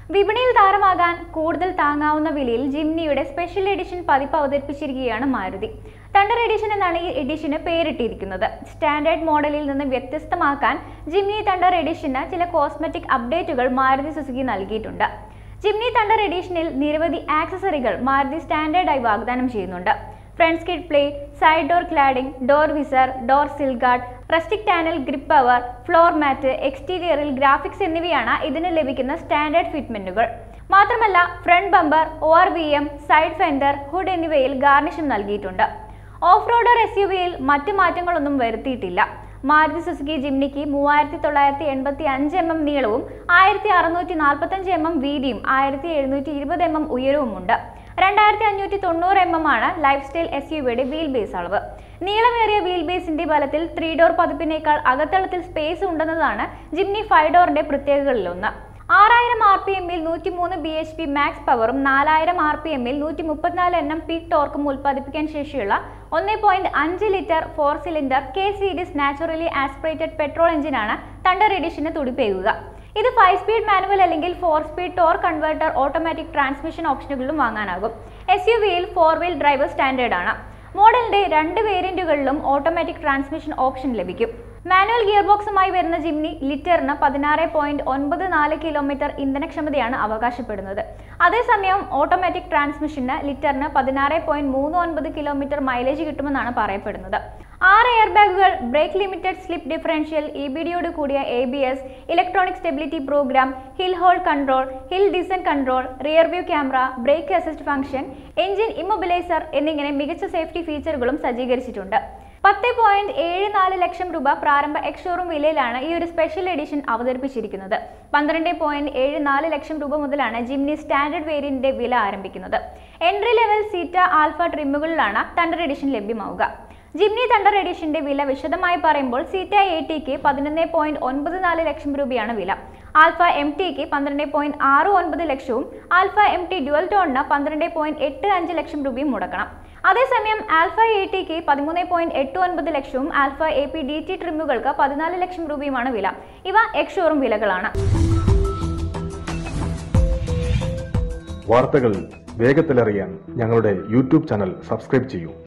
വിപണിയിൽ താരമാകാൻ കൂടുതൽ താങ്ങാവുന്ന വിലയിൽ ജിംനിയുടെ സ്പെഷ്യൽ എഡിഷൻ പതിപ്പ് അവതരിപ്പിച്ചിരിക്കുകയാണ് മാരുതി തണ്ടർ എഡിഷൻ എന്നാണ് ഈ എഡിഷന് പേരിട്ടിരിക്കുന്നത് സ്റ്റാൻഡേർഡ് മോഡലിൽ നിന്ന് വ്യത്യസ്തമാക്കാൻ ജിംനി തണ്ടർ എഡിഷന് ചില കോസ്മെറ്റിക് അപ്ഡേറ്റുകൾ മാരുതി സുസുക്കി നൽകിയിട്ടുണ്ട് ജിംനി തണ്ടർ എഡിഷനിൽ നിരവധി ആക്സസറികൾ മാരുതി സ്റ്റാൻഡേർഡായി വാഗ്ദാനം ചെയ്യുന്നുണ്ട് front skid plate side door cladding door visor door sill guard rustic tan grip power floor mat എക്സ്റ്റീരിയറിൽ ഗ്രാഫിക്സ് എന്നിവയാണ് ഇതിന് ലഭിക്കുന്ന സ്റ്റാൻഡേർഡ് ഫിറ്റ്മെന്റുകൾ മാത്രമല്ല front bumper O R V M side fender hood എന്നിവയിൽ ഗാർണിഷും നൽകിയിട്ടുണ്ട് ഓഫ് റോഡർ എസ് യു വിയിൽ മറ്റു മാറ്റങ്ങളൊന്നും വരുത്തിയിട്ടില്ല മാരുതി സുസുക്കി ജിംനിക്ക് മൂവായിരത്തി തൊള്ളായിരത്തി എൺപത്തി അഞ്ച് എം എം നീളവും ആയിരത്തി അറുന്നൂറ്റി നാൽപ്പത്തഞ്ച് എം എം വീതിയും ആയിരത്തി എഴുന്നൂറ്റി ഇരുപത് എം എം ഉയരവുമുണ്ട് രണ്ടായിരത്തി അഞ്ഞൂറ്റി തൊണ്ണൂറ് എം എം ആണ് ലൈഫ് സ്റ്റൈൽ എസ് യു വിയുടെ വീൽ ബേസ് അളവ് നീളമേറിയ വീൽ ബേസിന്റെ ബലത്തിൽ ത്രീ ഡോർ പതിപ്പിനേക്കാൾ അകത്തളത്തിൽ സ്പേസ് ഉണ്ടെന്നതാണ് ജിംനി ഫൈവ് ഡോറിന്റെ പ്രത്യേകതകളിലൊന്ന് ആറായിരം ആർ പി എമ്മിൽ നൂറ്റി മൂന്ന് ബി എച്ച് പി മാക്സ് പവറും നാലായിരം ആർ പി എമ്മിൽ നൂറ്റി മുപ്പത്തിനാല് എണ്ണം പീക്ക് ടോർക്കും ഉൽപ്പാദിപ്പിക്കാൻ ശേഷിയുള്ള ഒന്ന് പോയിന്റ് അഞ്ച് litre four cylinder K series naturally aspirated petrol എഞ്ചിനാണ് തണ്ടർ എഡിഷന് തുടിപ്പേകുക ഇത് ഫൈവ് സ്പീഡ് മാനുവൽ അല്ലെങ്കിൽ four speed torque converter automatic transmission ഓപ്ഷനുകളിലും വാങ്ങാനാകും എസ് യു വിയിൽ ഫോർ വീൽ ഡ്രൈവ് സ്റ്റാൻഡേർഡ് ആണ് മോഡലിന്റെ രണ്ട് വേരിയന്റുകളിലും ഓട്ടോമാറ്റിക് ട്രാൻസ്മിഷൻ ഓപ്ഷൻ ലഭിക്കും മാനുവൽ ഗിയർ ബോക്സുമായി വരുന്ന ജിംനി ലിറ്ററിന് പതിനാറ് പോയിന്റ് ഒൻപത് നാല് കിലോമീറ്റർ ഇന്ധനക്ഷമതയാണ് അവകാശപ്പെടുന്നത് അതേസമയം ഓട്ടോമാറ്റിക് ട്രാൻസ്മിഷന് ലിറ്ററിന് പതിനാറ് പോയിന്റ് മൂന്ന് ഒൻപത് കിലോമീറ്റർ മൈലേജ് കിട്ടുമെന്നാണ് പറയപ്പെടുന്നത് ആറ് എയർ ബാഗുകൾ brake limited slip differential E B ഡിയോട് കൂടിയ A B S electronic stability program hill hold control hill design control rear view camera brake assist function engine immobiliser എന്നിങ്ങനെ മികച്ച സേഫ്റ്റി ഫീച്ചറുകളും സജ്ജീകരിച്ചിട്ടുണ്ട് പത്ത് പോയിന്റ് ഏഴ് നാല് ലക്ഷം രൂപ പ്രാരംഭ എക്സ് ഷോറൂം വിലയിലാണ് ഈ ഒരു സ്പെഷ്യൽ എഡിഷൻ അവതരിപ്പിച്ചിരിക്കുന്നത് പന്ത്രണ്ട് പോയിന്റ് ഏഴ് നാല് ലക്ഷം രൂപ മുതലാണ് ജിംനി സ്റ്റാൻഡേർഡ് വേരിയന്റിന്റെ വില ആരംഭിക്കുന്നത് എൻട്രി ലെവൽ സീറ്റ ആൽഫ ട്രിമ്മുകളിലാണ് തണ്ടർ എഡിഷൻ ലഭ്യമാവുക ജിംനി തണ്ടർ എഡിഷന്റെ വില വിശദമായി പറയുമ്പോൾ സീറ്റ എ ടിക്ക് പതിനൊന്ന് പോയിന്റ് ഒൻപത് നാല് ലക്ഷം രൂപയാണ് വില ആൽഫ എം ടിക്ക് പന്ത്രണ്ട് പോയിന്റ് ആറ് ഒൻപത് ലക്ഷവും ആൽഫ എം ടി ഡ്യുവൽ ടോണിന് പന്ത്രണ്ട് പോയിന്റ് എട്ട് അഞ്ച് ലക്ഷം രൂപയും മുടക്കണം അതേസമയം ആൽഫ എ ടിക്ക് പതിമൂന്ന് പോയിന്റ് എട്ട് ഒൻപത് ലക്ഷവും Alpha A P D T ട്രിമ്മുകൾക്ക് പതിനാല് ലക്ഷം രൂപയുമാണ് വില ഇവ എക്സ് ഷോറൂം വിലകളാണ് വാർത്തകൾ വേഗത്തിലറിയാൻ ഞങ്ങളുടെ യൂട്യൂബ് ചാനൽ സബ്സ്ക്രൈബ് ചെയ്യൂ